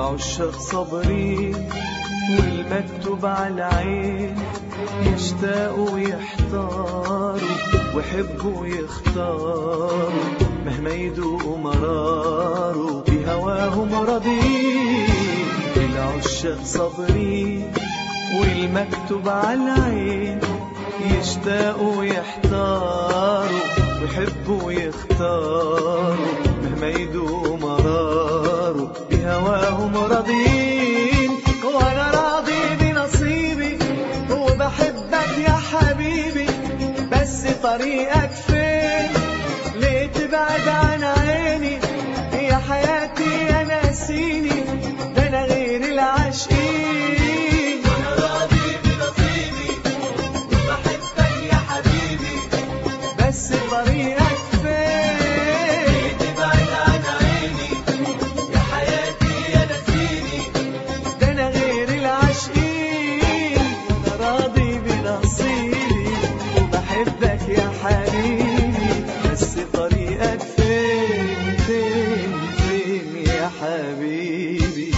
العشاق صابرين والمكتوب على العين يشتاقوا ويحتاروا ويحبوا ويختاروا مهما يدوقوا مراروا بهواهم راضين العشاق صابرين والمكتوب على العين يشتاقوا ويحتاروا ويحبوا ويختاروا مهما يدوقوا مراروا بهواهم راضين وانا راضي بنصيبي وبحبك يا حبيبي بس طريقك فين ليه تبعد عن عيني يا حياتي يا ناسيني ده انا غير العاشقين وانا راضي بنصيبي وبحبك يا حبيبي بس طريقك فين تبعد عن عيني يا حياتي يا نسيني ده انا غير العاشقين وانا راضي بنصيبي وبحبك يا حبيبي بس طريقك فين فين فين يا حبيبي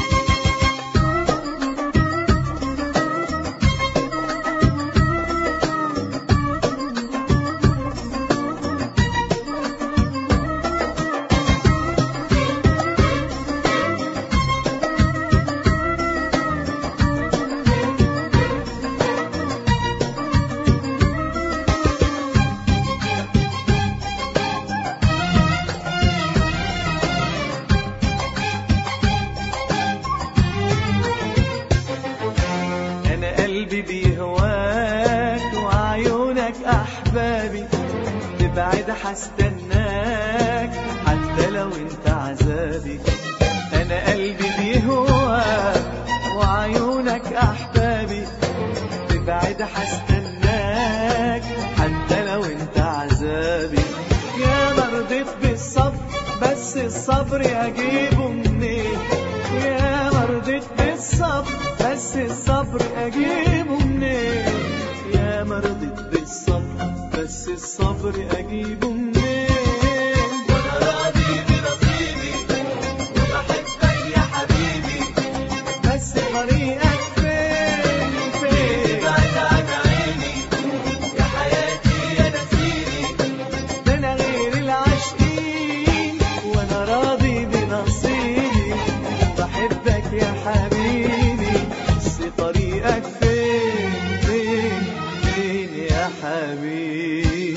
انا قلبي بيهواك وعيونك احبابي تبعد حستناك حتى لو انت عذابي انا قلبي بيهواك وعيونك احبابي تبعد حستناك حتى لو انت عذابي يا ما رضيت بالصبر بس الصبر اجيبه منين يا ما رضيت بالصبر بس الصبر اجيبه منين يا ما رضيت بالصبر بس الصبر اجيبه منين وانا راضي بنصيبي وبحبك يا حبيبي بس طريقك فين فين بعد عن عيني يا حياتي يا نسيني ده انا غير العاشقين وانا راضي بنصيبي بحبك يا حبيبي بس طريقك فين فين فين يا حبيبي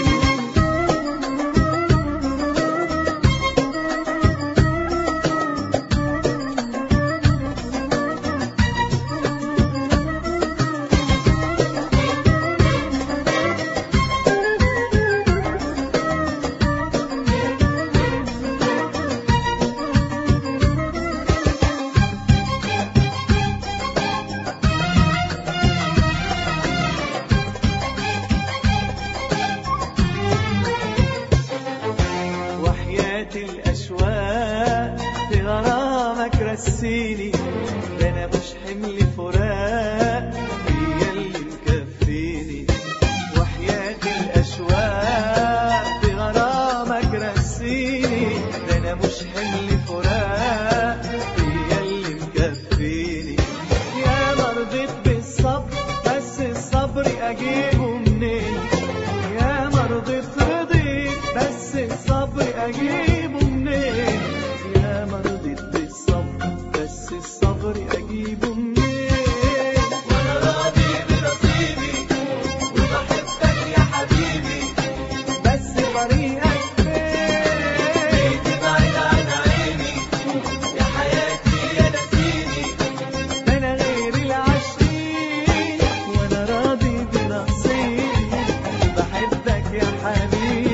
وحياة الأشواق في غرامك رسيني ده أنا مش حمل فراق هي اللي مكفيني وحياة الأشواق في غرامك رسيني ده أنا مش حمل فراق هي اللي مكفيني يا ما رضيت بالصبر بس الصبر أجيبه منين يا ما رضيت رضيت بس الصبر اجيبه منين يا ما رضيت بالصبر بس الصبر اجيبه منين وانا راضي بنصيبي وبحبك يا حبيبي بس طريقك فين تبعد عن عيني يا حياتي يا نسيني ده انا غير العاشقين وانا راضي بنصيبي بحبك يا حبيبي